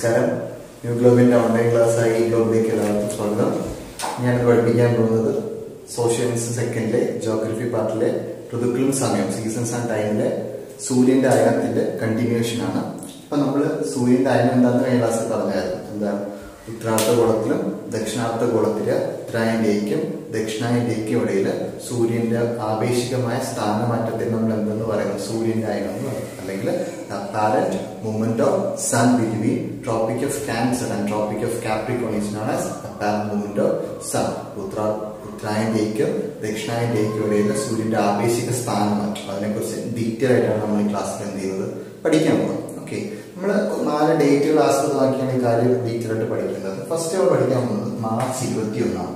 നമസ്കാരം new ഗ്ലോബിന്റെ online class ആയി ഈ ഗ്ലോബിലേക്ക് എല്ലാവർക്കും സ്വാഗതം ഞാൻ പഠിപ്പിക്കാൻ പോകുന്നത് സോഷ്യൽസ് സെക്കൻഡിലെ ജോഗ്രഫി പാർട്ടിലെ ഋതുക്കളും സമയം സീസൺസ് ആൻഡ് ടൈമിലെ സൂര്യന്റെ അയനത്തിന്റെ കണ്ടിന്യൂഷൻ ആണ് അപ്പൊ നമ്മൾ സൂര്യന്റെ അയനം എന്താണെന്ന് കഴിഞ്ഞ ക്ലാസ്സിൽ പറഞ്ഞായിരുന്നു എന്താണ് ഉത്തരാർത്ഥ ഗോളത്തിലും ദക്ഷിണാർത്ഥ ഗോളത്തില് ഉത്തരായന്റെയ്ക്കും ദക്ഷിണായന്റെയ്ക്കും ഇടയിൽ സൂര്യന്റെ ആപേക്ഷികമായ സ്ഥാനമാറ്റത്തെ നമ്മൾ എന്തെന്ന് പറയുന്നത് സൂര്യന്റെ അയനം എന്ന് പറയും അല്ലെങ്കിൽ apparent movement of sun between tropic of cancer and tropic of capricorn is known as apparent movement of sun ഉത്തരാ ഉത്തരായന്റെയ്ക്കും ദക്ഷിണായന്റെയ്ക്കും ഇടയിൽ സൂര്യന്റെ ആപേക്ഷിക സ്ഥാനമാറ്റം അതിനെക്കുറിച്ച് ഡീറ്റെയിൽ ആയിട്ടാണ് നമ്മൾ ഈ ക്ലാസ്സിൽ എന്ത് ചെയ്യുന്നത് പഠിക്കാൻ പോകുന്നത് ഓക്കെ നമ്മൾ നാല് ഡേറ്റുകൾ ആസ്പദമാക്കിയാണ് ഈ കാര്യം ഡീറ്റെയിൽ ആയിട്ട് പഠിക്കുന്നത് ഫസ്റ്റ് നമ്മൾ പഠിക്കാൻ പോകുന്നത് മാർച്ച് ഇരുപത്തി ഒന്നാണ്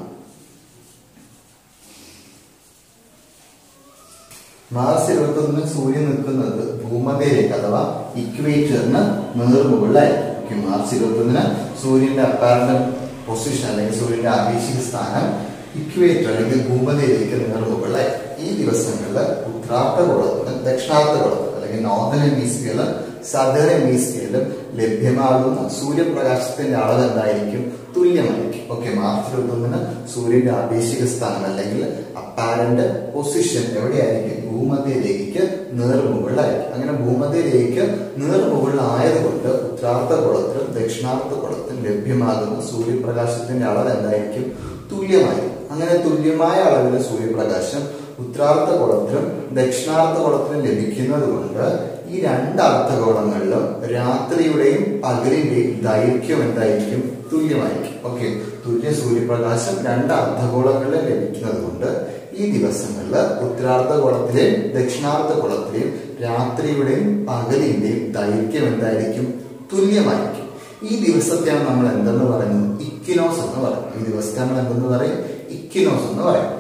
മാർച്ച് ഇരുപത്തി ഒന്നിന് സൂര്യൻ നിൽക്കുന്നത് ഭൂമധ്യരേഖ അഥവാ ഇക്വേറ്ററിന് നേർമുകളിലായിരിക്കും ഓക്കെ മാർച്ച് ഇരുപത്തി ഒന്നിന് സൂര്യന്റെ അപ്പാരന്റ് പൊസിഷൻ അല്ലെങ്കിൽ സൂര്യന്റെ ആപേക്ഷിക സ്ഥാനം ഇക്വേറ്റർ അല്ലെങ്കിൽ ഭൂമധ്യരേഖ നേർമുകളിലായി ഈ ദിവസങ്ങളിൽ ഉത്തരാർത്ഥ ഗോളത്തിന് ദക്ഷിണാർത്ഥ ഗോളത്തിന് അല്ലെങ്കിൽ നോർത്തേൺ ഹെമിസ്ഫിയറിലും സദേൺ ഹെമിസ്ഫിയറിലും ലഭ്യമാകുന്ന സൂര്യപ്രകാശത്തിന്റെ അളവ് എന്തായിരിക്കും തുല്യമായിരിക്കും ഓക്കെ മാർച്ച് ഇരുപത്തൊന്നിന് സൂര്യന്റെ ആപേക്ഷിക സ്ഥാനം അല്ലെങ്കിൽ അപ്പാരന്റ് പൊസിഷൻ എവിടെയായിരിക്കും ഭൂമധ്യരേഖയ്ക്ക് നേർമുകളിലായിരിക്കും അങ്ങനെ ഭൂമധ്യരേഖയ്ക്ക് നേർമുകളിലായതുകൊണ്ട് ഉത്തരാർത്ഥ കുളത്തിലും ദക്ഷിണാർത്ഥ കുളത്തിലും ലഭ്യമാകുന്ന സൂര്യപ്രകാശത്തിന്റെ അളവ് എന്തായിരിക്കും തുല്യമായിരിക്കും അങ്ങനെ തുല്യമായ അളവിലെ സൂര്യപ്രകാശം ഉത്തരാർത്ഥ കുളത്തിലും ദക്ഷിണാർത്ഥ കുളത്തിലും ലഭിക്കുന്നത് കൊണ്ട് ഈ രണ്ട് അർത്ഥഗോളങ്ങളിലും രാത്രിയുടെയും പകലിന്റെയും ദൈർഘ്യം എന്തായിരിക്കും തുല്യമായിരിക്കും ഓക്കെ തുല്യ സൂര്യപ്രകാശം രണ്ട് അർദ്ധഗോളങ്ങളിൽ ലഭിക്കുന്നത് കൊണ്ട് ഈ ദിവസങ്ങളിൽ ഉത്തരാർദ്ധഗോളത്തിലെയും ദക്ഷിണാർദ്ധഗോളത്തിലെയും രാത്രിയുടെയും പകലിന്റെയും ദൈർഘ്യം എന്തായിരിക്കും തുല്യമായിരിക്കും ഈ ദിവസത്തെയാണ് നമ്മൾ എന്തെന്ന് പറയുന്നത് ഇക്കിനോസ് എന്ന് പറയും ഈ ദിവസത്തെ നമ്മൾ എന്തെന്ന് പറയും ഇക്കിനോസ് എന്ന് പറയും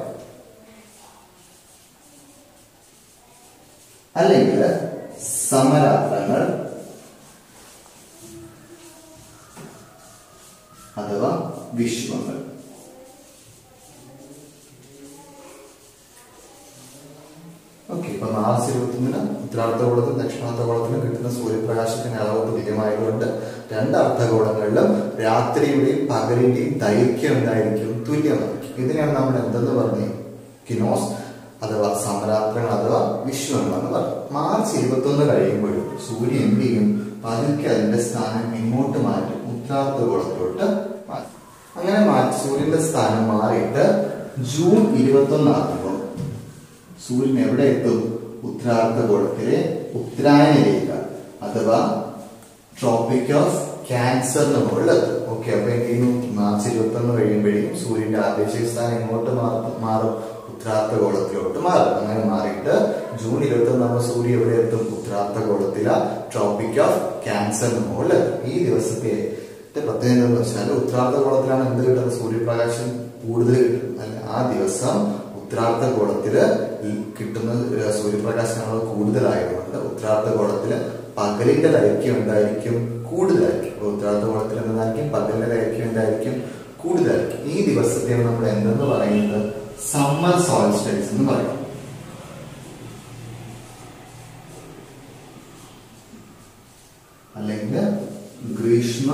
അല്ലെങ്കിൽ സമരാത്രങ്ങൾ അഥവാ വിശ്വങ്ങൾ ഓക്കെ ഇപ്പൊ മാർച്ച് ഇരുപത്തൊന്നിന് ഉത്തരാർത്ഥഗോളത്തിലും ദക്ഷിണാർത്ഥഗോളത്തിലും കിട്ടുന്ന സൂര്യപ്രകാശത്തിന്റെ അളവ് തുല്യമായതുകൊണ്ട് രണ്ട് അർത്ഥഗോളങ്ങളിലും രാത്രിയുടെയും പകലിന്റെയും ദൈർഘ്യം എന്തായിരിക്കും തുല്യമായിരിക്കും ഇതിനെയാണ് നമ്മൾ എന്തെന്ന് പറഞ്ഞു കിനോസ് അഥവാ സമരാത്രങ്ങൾ അഥവാ വിശ്വങ്ങൾ എന്ന് പറയും മാർച്ച് ഇരുപത്തൊന്ന് കഴിയുമ്പോഴും സൂര്യൻ എന്ത് ചെയ്യും പതുക്കെ അതിന്റെ സ്ഥാനം ഇങ്ങോട്ട് മാറ്റി ഉത്തരാർത്ഥഗോളത്തിലോട്ട് മാറ്റി അങ്ങനെ മാറ്റി സൂര്യന്റെ സ്ഥാനം മാറിയിട്ട് ജൂൺ ഇരുപത്തൊന്ന് ആകുമ്പോൾ സൂര്യൻ എവിടെ എത്തും ഉത്തരാർത്ഥഗോളത്തിലെ ഉത്തരായന രേഖ അഥവാ ട്രോപ്പിക് ഓഫ് ക്യാൻസറിന് മുകളിലെത്തും ഓക്കെ അപ്പൊ എന്ത് ചെയ്യുന്നു മാർച്ച് ഇരുപത്തൊന്ന് കഴിയുമ്പോഴേക്കും സൂര്യന്റെ ആദേശിക സ്ഥാനം എങ്ങോട്ട് മാറും ഉത്തരാർത്ഥഗോളത്തിലോട്ട് മാറും അങ്ങനെ മാറിയിട്ട് ജൂൺ ഇരുപത്തി നമ്മൾ സൂര്യ എവിടെ എത്തും ഉത്തരാർത്ഥഗോളത്തിലെ ട്രോപ്പിക് ഓഫ് ക്യാൻസറിന് മുകളിൽ ഈ ദിവസത്തെ പ്രത്യേകത എന്ന് വെച്ചാൽ ഉത്തരാർത്ഥഗോളത്തിലാണ് എന്ത് കിട്ടുന്നത് സൂര്യപ്രകാശം കൂടുതൽ കിട്ടുന്നത് അല്ലെ ആ ദിവസം ഉത്തരാർത്ഥഗോളത്തില് കിട്ടുന്ന സൂര്യപ്രകാശം അളവ് കൂടുതലായതുകൊണ്ട് ഉത്തരാർത്ഥഗോളത്തില് പകലിന്റെ ദൈർഘ്യം എന്തായിരിക്കും കൂടുതലായിരിക്കും ഉത്തരാർത്ഥഗോളത്തിൽ എന്തായിരിക്കും പകലിന്റെ ദൈർഘ്യം എന്തായിരിക്കും കൂടുതലായിരിക്കും ഈ ദിവസത്തെ നമ്മൾ എന്തെന്ന് പറയുന്നത് സമ്മർ സോൾസ്റ്റൈസ് എന്ന് പറയും അല്ലെങ്കിൽ ഗ്രീഷ്മ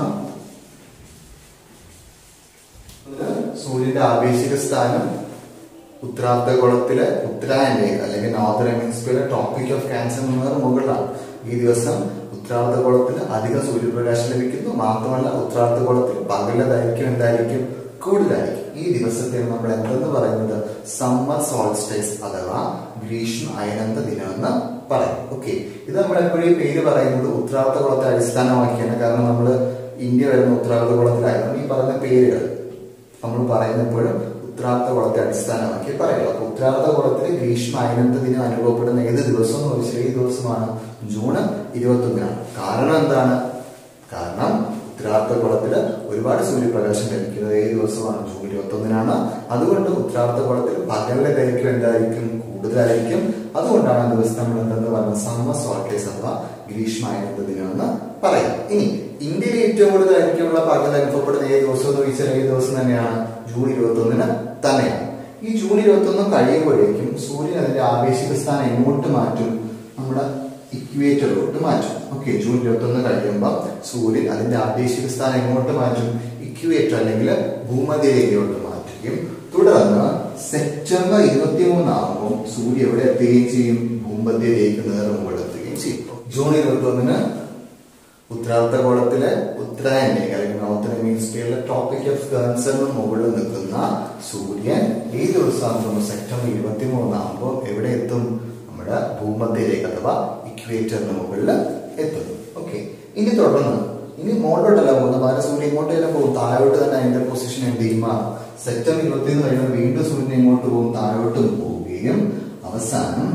സൂര്യന്റെ ആപേക്ഷിക സ്ഥാനം ഉത്തരാർദ്ധഗോളത്തിലെ ഉത്തരായന അല്ലെങ്കിൽ നോർത്തേൺ ഹെമിസ്ഫിയറിലെ ടോപ്പിക് ഓഫ് ക്യാൻസർ എന്നത് മുകളിലാണ് ഈ ദിവസം ഉത്തരാർദ്ധഗോളത്തിൽ അധികം സൂര്യപ്രകാശം ലഭിക്കുന്നു മാത്രമല്ല ഉത്തരാർദ്ധഗോളത്തിൽ പകല ദൈർഘ്യം എന്തായിരിക്കും കൂടുതലായിരിക്കും ഈ ദിവസത്തെ നമ്മൾ എന്തെന്ന് പറയുന്നത് സമ്മർ സോൾസ്റ്റൈസ് അഥവാ ഗ്രീഷ്മ അയനന്ത ദിനം എന്ന് പറയും ഓക്കെ ഇത് നമ്മൾ എപ്പോഴും ഈ പേര് പറയുന്നത് ഉത്തരാർദ്ധകുളത്തെ അടിസ്ഥാനമാക്കിയാണ് കാരണം നമ്മൾ ഇന്ത്യ വരുന്ന ഉത്തരാർദ്ധകുളത്തിലായിരുന്നു ഈ പറഞ്ഞ പേരുകൾ നമ്മൾ പറയുന്നപ്പോഴും ഉത്തരാർദ്ധകുളത്തെ അടിസ്ഥാനമാക്കി പറയുള്ളൂ അപ്പൊ ഉത്തരാർദ്ധകുളത്തിൽ ഗ്രീഷ്മ അയനന്ത ദിനം അനുഭവപ്പെടുന്ന ഏത് ദിവസം എന്ന് ചോദിച്ചാൽ ഈ ദിവസമാണ് ജൂൺ ഇരുപത്തി ഒന്നിനാണ് കാരണം എന്താണ് കാരണം ഉത്തരാർദ്ധകുളത്തിൽ ഒരുപാട് സൂര്യപ്രകാശം ലഭിക്കുന്നത് ഏത് ദിവസമാണ് ജൂൺ ഇരുപത്തി ഒന്നിനാണ് അതുകൊണ്ട് ഉത്തരാർദ്ധകുളത്തിൽ പകലിലെ ദൈർഘ്യം എന്തായിരിക്കും കൂടുതലായിരിക്കും അതുകൊണ്ടാണ് ആ ദിവസം നമ്മൾ എന്തെന്ന് പറയുന്നത് സമ്മർ സോൾട്ടേസ് അഥവാ ഗ്രീഷ്മായനന്ദ ദിനം എന്ന് പറയാം ഇനി ഇന്ത്യയിൽ ഏറ്റവും കൂടുതൽ ദൈർഘ്യമുള്ള പകൽ അനുഭവപ്പെടുന്ന ഏത് ദിവസം എന്ന് ചോദിച്ചാൽ ഏത് ദിവസം തന്നെയാണ് ജൂൺ ഇരുപത്തി ഒന്നിന് തന്നെയാണ് ഈ ജൂൺ ഇരുപത്തി ഒന്ന് കഴിയുമ്പോഴേക്കും സൂര്യൻ അതിന്റെ ആവേശിക സ്ഥാനം എങ്ങോട്ട് മാറ്റും നമ്മുടെ ഇക്വേറ്ററിലോട്ട് മാറ്റും ഓക്കെ ജൂൺ ഇരുപത്തി ഒന്ന് കഴിയുമ്പോൾ സൂര്യൻ അതിന്റെ ആദേശിക സ്ഥാനം എങ്ങോട്ട് മാറ്റും ഇക്വേറ്റർ അല്ലെങ്കിൽ ഭൂമധ്യരേഖയിലോട്ട് മാറ്റുകയും തുടർന്ന് സെപ്റ്റംബർ ഇരുപത്തി മൂന്നാകുമ്പോൾ സൂര്യൻ എവിടെ എത്തുകയും ചെയ്യും ഭൂമധ്യരേഖ നേർമുകളിൽ എത്തുകയും ചെയ്യും ജൂൺ ഇരുപത്തി ഒന്നിന് ഉത്തരാർദ്ധഗോളത്തിലെ ഉത്തരായനേക അല്ലെങ്കിൽ നോർത്തേൺ ഹെമിസ്ഫിയറിലെ ട്രോപ്പിക് ഓഫ് കാൻസറിന് മുകളിൽ നിൽക്കുന്ന സൂര്യൻ ഈ ദിവസം സെപ്റ്റംബർ ഇരുപത്തി മൂന്നാകുമ്പോൾ എവിടെ എത്തും നമ്മുടെ ഭൂമധ്യരേഖ അഥവാ ഇക്വേറ്ററിന് മുകളിൽ എത്തുന്നു ഓക്കെ ഇനി തുടർന്ന് ഇനി മുകളിലോട്ടല്ല പോകുന്നത് പകരം സൂര്യൻ ഇങ്ങോട്ടേലും പോകും താഴോട്ട് തന്നെ അതിന്റെ പൊസിഷൻ എന്ത് ചെയ്യും മാറും സെപ്റ്റംബർ ഇരുപത്തി ഒന്ന് കഴിയുമ്പോൾ വീണ്ടും സൂര്യൻ ഇങ്ങോട്ട് പോകും താഴോട്ടും പോവുകയും അവസാനം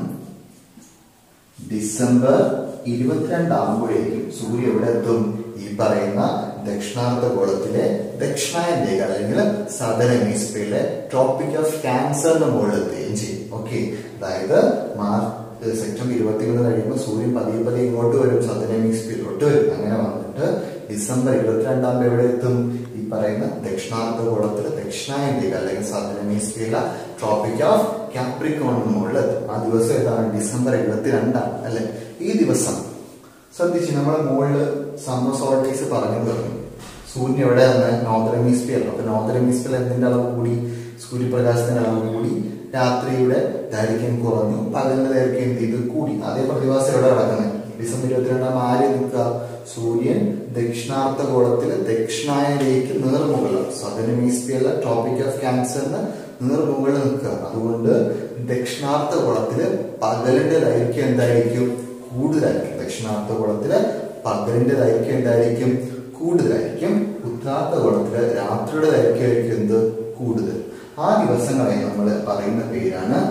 ഡിസംബർ ഇരുപത്തിരണ്ടാകുമ്പോഴേക്കും സൂര്യ എവിടെ എത്തും ഈ പറയുന്ന ദക്ഷിണാർദ്ധഗോളത്തിലെ ദക്ഷിണായൻ രേഖ അല്ലെങ്കിൽ സദർ ഹെമിസ്ഫിയറിലെ ട്രോപ്പിക് ഓഫ് ക്യാൻസറിന് മുകളിൽ എത്തുകയും ചെയ്യും ഓക്കെ അതായത് മാർച്ച് സെപ്റ്റംബർ ഇരുപത്തിമൂന്ന് കഴിയുമ്പോൾ സൂര്യൻ പതിയെ പതിയെ ഇങ്ങോട്ട് വരും സദർ ഹെമിസ്ഫിയറിലോട്ട് വരും അങ്ങനെ വന്നിട്ട് ഡിസംബർ ഇരുപത്തിരണ്ടാം തീയതി എവിടെ എത്തും ഈ പറയുന്ന ദക്ഷിണാർദ്ധഗോളത്തിലെ ദക്ഷിണായൻ രേഖ അല്ലെങ്കിൽ സദർ ഹെമിസ്ഫിയറിലെ ട്രോപ്പിക് ഓഫ് കാപ്രിക്കോണിന് മുകളിൽ എത്തും ആ ദിവസം ഏതാണ് ഡിസംബർ ഇരുപത്തിരണ്ടാണ് അല്ലെ ഈ ദിവസം ശ്രദ്ധിച്ച് നമ്മുടെ മുകളില് സമ്മർ സോൾട്ടേസ് പറഞ്ഞു പറഞ്ഞു സൂര്യൻ എവിടെ നോർത്ത് ഹെമിസ്ഫിയർ അപ്പൊ നോർത്ത് ഹെമിസ്ഫിയർ എന്തിന്റെ അളവ് കൂടി സൂര്യപ്രകാശത്തിന്റെ അളവ് കൂടി രാത്രിയുടെ ദൈർഘ്യം കുറഞ്ഞു പകലിന്റെ ദൈർഘ്യം എന്ത് ചെയ്തു കൂടി അതേ പ്രതിഭാസം എവിടെ കിടക്കുന്നത് ഡിസംബർ ഇരുപത്തിരണ്ടാം ആര് നിൽക്കുക സൂര്യൻ ദക്ഷിണാർദ്ധഗോളത്തിലെ ദക്ഷിണായനയിലേക്ക് നേർമുകളിലാണ് സദൻ ഹെമിസ്ഫിയറിലെ ട്രോപ്പിക് ഓഫ് ക്യാൻസറിന് നേർമുകളിൽ നിൽക്കുക അതുകൊണ്ട് ദക്ഷിണാർദ്ധഗോളത്തില് പകലിന്റെ ദൈർഘ്യം എന്തായിരിക്കും കൂടുതലായിരിക്കും ദക്ഷിണാർദ്ധഗോളത്തില് പകലിന്റെ ദൈർഘ്യം എന്തായിരിക്കും കൂടുതലായിരിക്കും ഉത്തരാർദ്ധഗോളത്തില് രാത്രിയുടെ ദൈർഘ്യമായിരിക്കും എന്ത് കൂടുതൽ ആ ദിവസങ്ങളെ നമ്മൾ പറയുന്ന പേരാണ്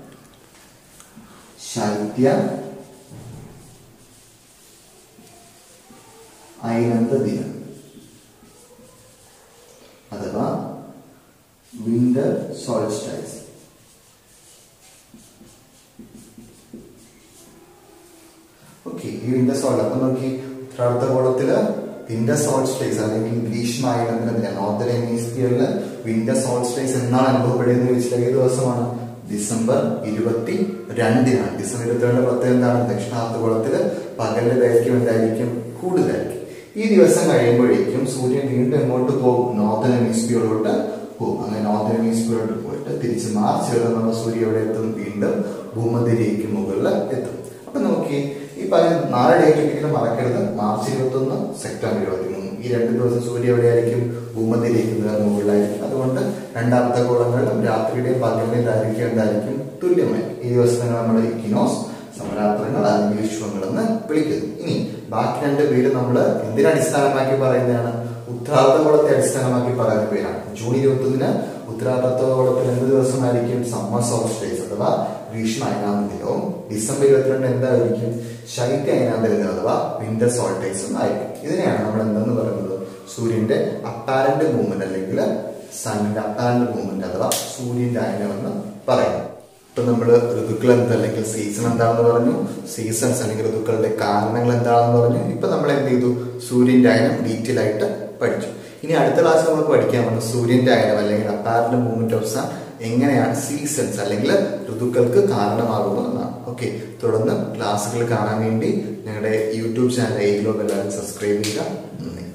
ശൈത്യ അയനന്ത ദിനം അഥവാ വിന്റർ സോൾസ്റ്റൈസ് ഓക്കെ ഈ വിന്റർ സോൾ അപ്പൊ നോക്കി ഉത്തരാർദ്ധഗോളത്തില് വിന്റർ സോൾസ്റ്റൈസ് അല്ലെങ്കിൽ ഗ്രീഷ്മ അയനത്തിന് നോർത്തേൺ ഹെമിസ്ഫിയറില് വിന്റർ സോൾസ്റ്റൈസ് എന്നാണ് അനുഭവപ്പെടുന്നത് ചോദിച്ചാൽ ഏത് ദിവസമാണ് ഡിസംബർ ഇരുപത്തി രണ്ടിനാണ് ഡിസംബർ ഇരുപത്തിരണ്ട് പ്രത്യേകം എന്താണ് ദക്ഷിണാർദ്ധഗോളത്തില് പകലിന്റെ ദൈർഘ്യം എന്തായിരിക്കും കൂടുതലായിരിക്കും ഈ ദിവസം കഴിയുമ്പോഴേക്കും സൂര്യൻ വീണ്ടും എങ്ങോട്ട് പോകും നോർത്തേൺ ഹെമിസ്ഫിയറിലോട്ട് പോകും അങ്ങനെ നോർത്തേൺ ഹെമിസ്ഫിയറിലോട്ട് പോയിട്ട് തിരിച്ച് മാർച്ച് വരെ നമ്മൾ സൂര്യ എവിടെ എത്തും വീണ്ടും ഭൂമധ്യരേഖയ്ക്ക് മുകളിൽ എത്തും അപ്പൊ നോക്കി ഈ പറഞ്ഞ നാല് ഡേറ്റ് ഒരിക്കലും മറക്കരുത് മാർച്ച് ഇരുപത്തി ഒന്ന് സെപ്റ്റംബർ ഇരുപത്തി മൂന്ന് ഈ രണ്ട് ദിവസം സൂര്യ എവിടെയായിരിക്കും ഭൂമധ്യരേഖ നേർ മുകളിലായിരിക്കും അതുകൊണ്ട് രണ്ടാമത്തെ ഗോളങ്ങളിലും രാത്രിയുടെയും പകലിന്റെയും ദൈർഘ്യം എന്തായിരിക്കും തുല്യമായിരിക്കും ഈ ദിവസങ്ങൾ നമ്മൾ ഇക്കിനോസ് സമരാത്രങ്ങൾ അല്ലെങ്കിൽ വിശ്വങ്ങൾ എന്ന് വിളിക്കുന്നു ഇനി ബാക്കി രണ്ട് പേര് നമ്മൾ എന്തിനെ അടിസ്ഥാനമാക്കി പറയുന്നതാണ് ഉത്തരാർദ്ധഗോളത്തെ അടിസ്ഥാനമാക്കി പറയുന്ന പേരാണ് ജൂൺ ഇരുപത്തി ഒന്നിന് ഉത്തരാർദ്ധഗോളത്തിൽ എന്ത് ദിവസമായിരിക്കും സമ്മർ സോൾസ്റ്റേസ് അഥവാ ഗ്രീഷ്മ അയനാന്തരവും ഡിസംബർ ഇരുപത്തിരണ്ട് എന്തായിരിക്കും ശൈത്യ അയനാന്തരം അഥവാ വിന്റർ സോൾട്ടേസും ആയിരിക്കും ഇതിനെയാണ് നമ്മൾ എന്തെന്ന് പറയുന്നത് സൂര്യന്റെ അപ്പാരന്റ് മൂവ്മെന്റ് അല്ലെങ്കിൽ സണ്ണിന്റെ അപ്പാരന്റ് മൂവ്മെന്റ് അഥവാ സൂര്യന്റെ അയനം എന്ന് പറയുന്നത് ഇപ്പൊ നമ്മൾ ഋതുക്കൾ എന്ത് അല്ലെങ്കിൽ സീസൺ എന്താണെന്ന് പറഞ്ഞു സീസൺസ് അല്ലെങ്കിൽ ഋതുക്കളുടെ കാരണങ്ങൾ എന്താണെന്ന് പറഞ്ഞു ഇപ്പൊ നമ്മൾ എന്ത് ചെയ്തു സൂര്യന്റെ അയനം ഡീറ്റെയിൽ ആയിട്ട് പഠിച്ചു ഇനി അടുത്ത ക്ലാസ് നമുക്ക് പഠിക്കാൻ വന്നു സൂര്യന്റെ അയനം അല്ലെങ്കിൽ അപ്പാരന്റ് മൂവ്മെന്റ് ഓഫ് സൺ എങ്ങനെയാണ് സീസൺസ് അല്ലെങ്കിൽ ഋതുക്കൾക്ക് കാരണമാകുന്നു എന്നാണ് ഓക്കെ തുടർന്ന് ക്ലാസ്സുകൾ കാണാൻ വേണ്ടി ഞങ്ങളുടെ യൂട്യൂബ് ചാനൽ എയ്റ്റിലോ എല്ലാവരും സബ്സ്ക്രൈബ് ചെയ്യുക നന്ദി